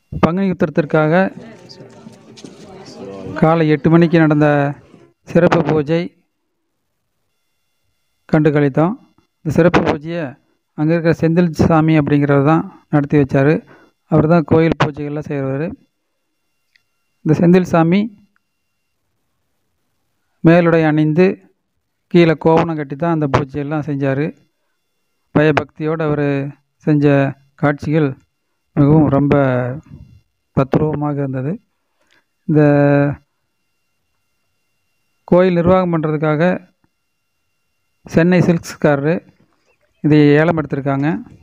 பங்குனி உத்திரத்திற்காக காலை எட்டு மணிக்கு நடந்த சிறப்பு பூஜை கண்டு கழித்தோம் இந்த சிறப்பு பூஜையை அங்கே இருக்கிற செந்தில் சாமி அப்படிங்கிறவர் தான் நடத்தி வச்சார் அவர் தான் கோயில் பூஜைகள்லாம் செய்கிறவர் இந்த செந்தில் சாமி மேலுடை அணிந்து கீழே கோவணம் கட்டி தான் அந்த பூஜையெல்லாம் செஞ்சார் பயபக்தியோடு அவர் செஞ்ச காட்சிகள் மிகவும் ரொம்ப தத்ரூபமாக இருந்தது இந்த கோயில் நிர்வாகம் பண்ணுறதுக்காக சென்னை சில்க்ஸ்காரரு இதை ஏலம் எடுத்திருக்காங்க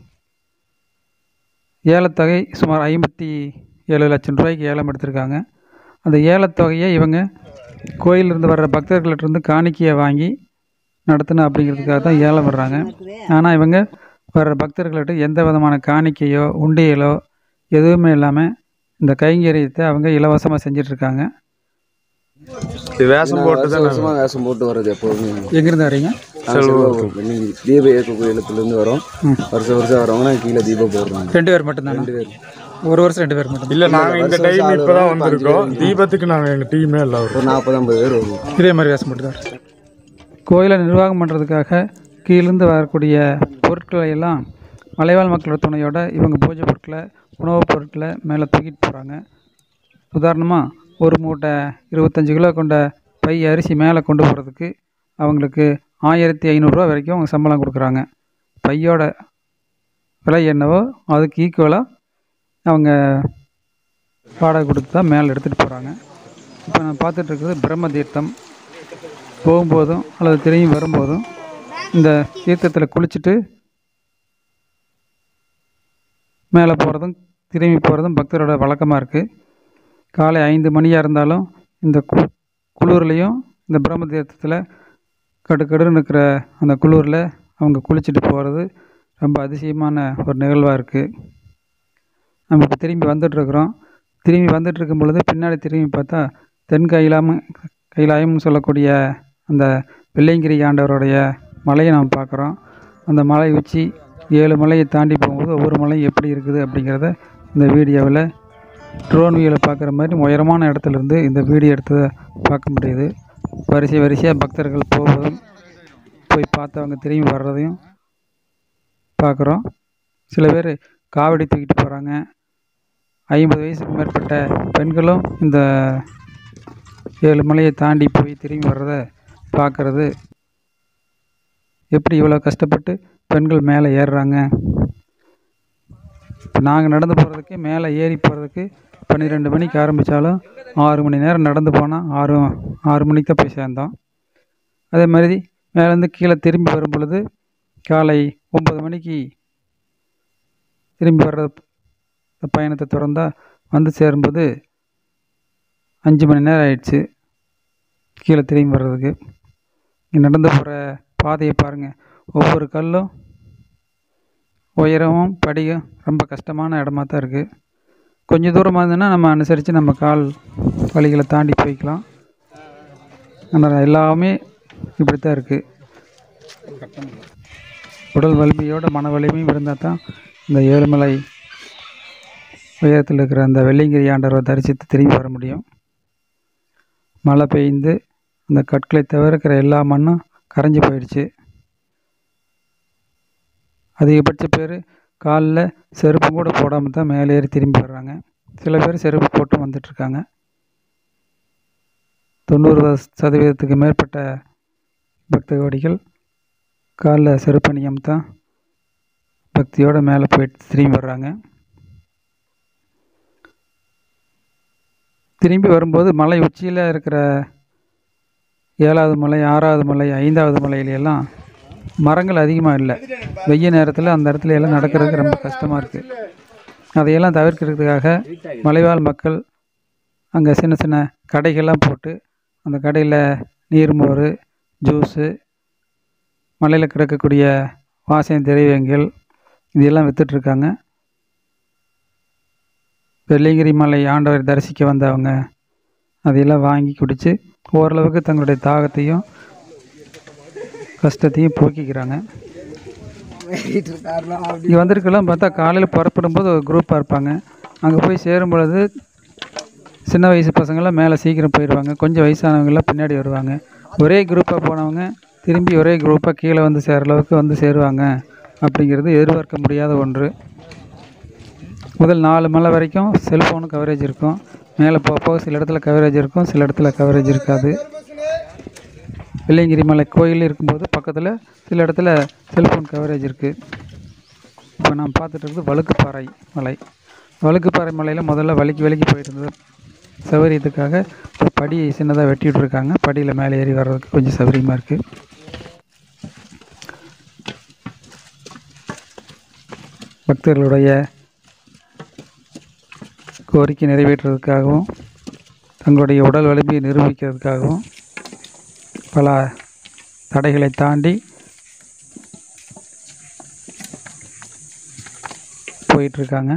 ஏலத்தொகை சுமார் ஐம்பத்தி ஏழு லட்சம் ரூபாய்க்கு ஏலம் எடுத்திருக்காங்க அந்த ஏலத்தொகையை இவங்க கோயிலிருந்து வர்ற பக்தர்கள்ட்டிருந்து காணிக்கையை வாங்கி நடத்தணும் அப்படிங்கிறதுக்காக தான் ஏலம் விடுறாங்க ஆனால் இவங்க வர்ற பக்தர்கள்ட்ட எந்த விதமான காணிக்கையோ உண்டியலோ எதுவுமே இல்லாமல் இந்த கைங்கரியத்தை அவங்க இலவசமாக செஞ்சிட்ருக்காங்க இது வேஷம் போட்டு வருஷம் வருஷமா வேஷம் போட்டு வர்றது எப்போதுமே எங்கேருந்து வரீங்க நாங்க செல்வம் வெள்ளி- தீப ஏற்க கோயிலத்துலேருந்து வரோம் வருஷம் வருஷம் வரவங்க கீழே தீபம் போடுறாங்க ரெண்டு பேர் மட்டும்தானா ஒரு வருஷம் ரெண்டு பேர் மட்டும் இல்ல நாங்க இந்த டைம் இப்பதான் வந்திருக்கோம் தீபத்துக்கு நாங்க எங்க டீமே எல்லாம் வரும் ஒரு நாற்பது ஐம்பது பேர் வருவோம் இதே மாதிரி வேஷம் மட்டும்தான் கோயிலை நிர்வாகம் பண்ணுறதுக்காக கீழிருந்து வரக்கூடிய பொருட்களை எல்லாம் மலைவாழ் மக்களோட துணையோட இவங்க பூஜை பொருட்களை உணவுப் பொருட்களை மேலே தூக்கிட்டு போகிறாங்க உதாரணமாக ஒரு மூட்டை இருபத்தஞ்சி கிலோ கொண்ட பை அரிசி மேலே கொண்டு போகிறதுக்கு அவங்களுக்கு ஆயிரத்தி ஐநூறுரூவா வரைக்கும் அவங்க சம்பளம் கொடுக்குறாங்க பையோட விலை என்னவோ அதுக்கு ஈக்குவலாக அவங்க வாடகை கொடுத்து தான் மேலே எடுத்துகிட்டு போகிறாங்க இப்போ நான் பார்த்துட்டு இருக்கிறது பிரம்ம தீர்த்தம் போகும்போதும் அல்லது திரும்பி வரும்போதும் இந்த தீர்த்தத்தில் குளிச்சுட்டு மேலே போகிறதும் திரும்பி போகிறதும் பக்தரோட வழக்கமாக இருக்குது காலை ஐந்து மணியாக இருந்தாலும் இந்த கு குளிர்லேயும் இந்த பிரம்ம தீர்த்தத்தில் கடுக்கடுன்னு இருக்கிற அந்த குளிரில் அவங்க குளிச்சுட்டு போகிறது ரொம்ப அதிசயமான ஒரு நிகழ்வாக இருக்குது நம்ம இப்போ திரும்பி வந்துட்டுருக்குறோம் திரும்பி வந்துட்டு இருக்கும் பொழுது பின்னாடி திரும்பி பார்த்தா தென் கைலாம கைலாயம்னு சொல்லக்கூடிய அந்த வெள்ளையங்கிரி ஆண்டவருடைய மலையை நாம் பார்க்குறோம் அந்த மலை உச்சி ஏழு மலையை தாண்டி போகும்போது ஒவ்வொரு மலையும் எப்படி இருக்குது அப்படிங்கிறத இந்த வீடியோவில் ட்ரோன் வியூவில் பார்க்குற மாதிரி உயரமான இடத்துல இருந்து இந்த வீடியோ எடுத்ததை பார்க்க முடியுது வரிசை வரிசையாக பக்தர்கள் போவதும் போய் பார்த்தவங்க திரும்பி வர்றதையும் பார்க்குறோம் சில பேர் காவடி தூக்கிட்டு போகிறாங்க ஐம்பது வயசுக்கு மேற்பட்ட பெண்களும் இந்த ஏழு மலையை தாண்டி போய் திரும்பி வர்றதை பார்க்குறது எப்படி இவ்வளோ கஷ்டப்பட்டு பெண்கள் மேலே ஏறுறாங்க இப்போ நாங்கள் நடந்து போகிறதுக்கு மேலே ஏறி போகிறதுக்கு பன்னிரெண்டு மணிக்கு ஆரம்பித்தாலும் ஆறு மணி நேரம் நடந்து போனால் ஆறு ஆறு மணிக்கு தான் போய் சேர்ந்தோம் அதே மாதிரி மேலேருந்து கீழே திரும்பி வரும் பொழுது காலை ஒம்பது மணிக்கு திரும்பி வர்ற இந்த பயணத்தை திறந்தா வந்து சேரும்போது அஞ்சு மணி நேரம் ஆயிடுச்சு கீழே திரும்பி வர்றதுக்கு இங்கே நடந்து போகிற பாதையை பாருங்கள் ஒவ்வொரு கல்லும் உயரமும் படியும் ரொம்ப கஷ்டமான இடமா தான் இருக்குது கொஞ்சம் தூரமாக இருந்ததுன்னா நம்ம அனுசரித்து நம்ம கால் வழிகளை தாண்டி போய்க்கலாம் ஆனால் எல்லாமே இப்படி தான் இருக்குது உடல் வலிமையோட மன வலிமையும் இருந்தால் தான் இந்த ஏழுமலை உயரத்தில் இருக்கிற அந்த வெள்ளிங்கிரி ஆண்டவரை தரிசித்து திரும்பி வர முடியும் மழை பெய்ந்து அந்த கற்களை தவிர இருக்கிற எல்லா மண்ணும் கரைஞ்சி போயிடுச்சு அதிகபட்ச பேர் காலில் செருப்பு கூட போடாமல் தான் மேலே ஏறி திரும்பி வர்றாங்க சில பேர் செருப்பு போட்டும் வந்துட்டுருக்காங்க தொண்ணூறு வ- சதவீதத்துக்கு மேற்பட்ட பக்த கோடிகள் காலில் செருப்பு அணியாம தான் பக்தியோடு மேலே போயிட்டு திரும்பி வர்றாங்க திரும்பி வரும்போது மலை உச்சியில் இருக்கிற ஏழாவது மலை ஆறாவது மலை ஐந்தாவது மலையில எல்லாம் மரங்கள் அதிகமாக இல்லை வெய்ய நேரத்தில் அந்த இடத்துல எல்லாம் நடக்கிறதுக்கு ரொம்ப கஷ்டமாக இருக்குது அதையெல்லாம் தவிர்க்கிறதுக்காக மலைவாழ் மக்கள் அங்கே சின்ன சின்ன கடைகள்லாம் போட்டு அந்த கடையில் நீர்மோர் ஜூஸு மலையில் கிடக்கக்கூடிய வாசனை திரவியங்கள் இதெல்லாம் விற்றுட்ருக்காங்க வெள்ளியங்கிரி மலை ஆண்டவரை தரிசிக்க வந்தவங்க அதையெல்லாம் வாங்கி குடித்து ஓரளவுக்கு தங்களுடைய தாகத்தையும் கஷ்டத்தையும் போக்கிக்கிறாங்க இங்கே வந்திருக்கலாம் பார்த்தா காலையில் புறப்படும்போது ஒரு குரூப்பாக இருப்பாங்க அங்கே போய் சேரும் பொழுது சின்ன வயசு பசங்களாம் மேலே சீக்கிரம் போயிடுவாங்க கொஞ்சம் வயசானவங்களாம் பின்னாடி வருவாங்க ஒரே குரூப்பாக போனவங்க திரும்பி ஒரே குரூப்பாக கீழே வந்து சேர அளவுக்கு வந்து சேருவாங்க அப்படிங்கிறது எதிர்பார்க்க முடியாத ஒன்று முதல் நாலு மலை வரைக்கும் செல்ஃபோனு கவரேஜ் இருக்கும் மேலே போக போக சில இடத்துல கவரேஜ் இருக்கும் சில இடத்துல கவரேஜ் இருக்காது வெள்ளையங்கிரி மலை கோயில் இருக்கும்போது பக்கத்தில் சில இடத்துல செல்ஃபோன் கவரேஜ் இருக்குது இப்போ நான் பார்த்துட்டு இருக்கிறது வழுக்குப்பாறை மலை வழுக்குப்பாறை மலையில் முதல்ல வலிக்கு வலிக்கு போயிட்டு இருந்தது சௌகரியத்துக்காக இப்போ படி சின்னதாக வெட்டி விட்ருக்காங்க படியில் மேலே ஏறி வர்றதுக்கு கொஞ்சம் சௌகரியமாக இருக்குது பக்தர்களுடைய கோரிக்கை நிறைவேற்றுறதுக்காகவும் தங்களுடைய உடல் வலிமையை நிரூபிக்கிறதுக்காகவும் பல தடைகளை தாண்டி போயிட்டுருக்காங்க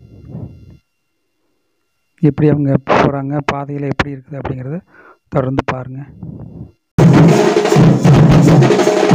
எப்படி அவங்க போகிறாங்க பாதையில் எப்படி இருக்குது அப்படிங்கிறத தொடர்ந்து பாருங்கள்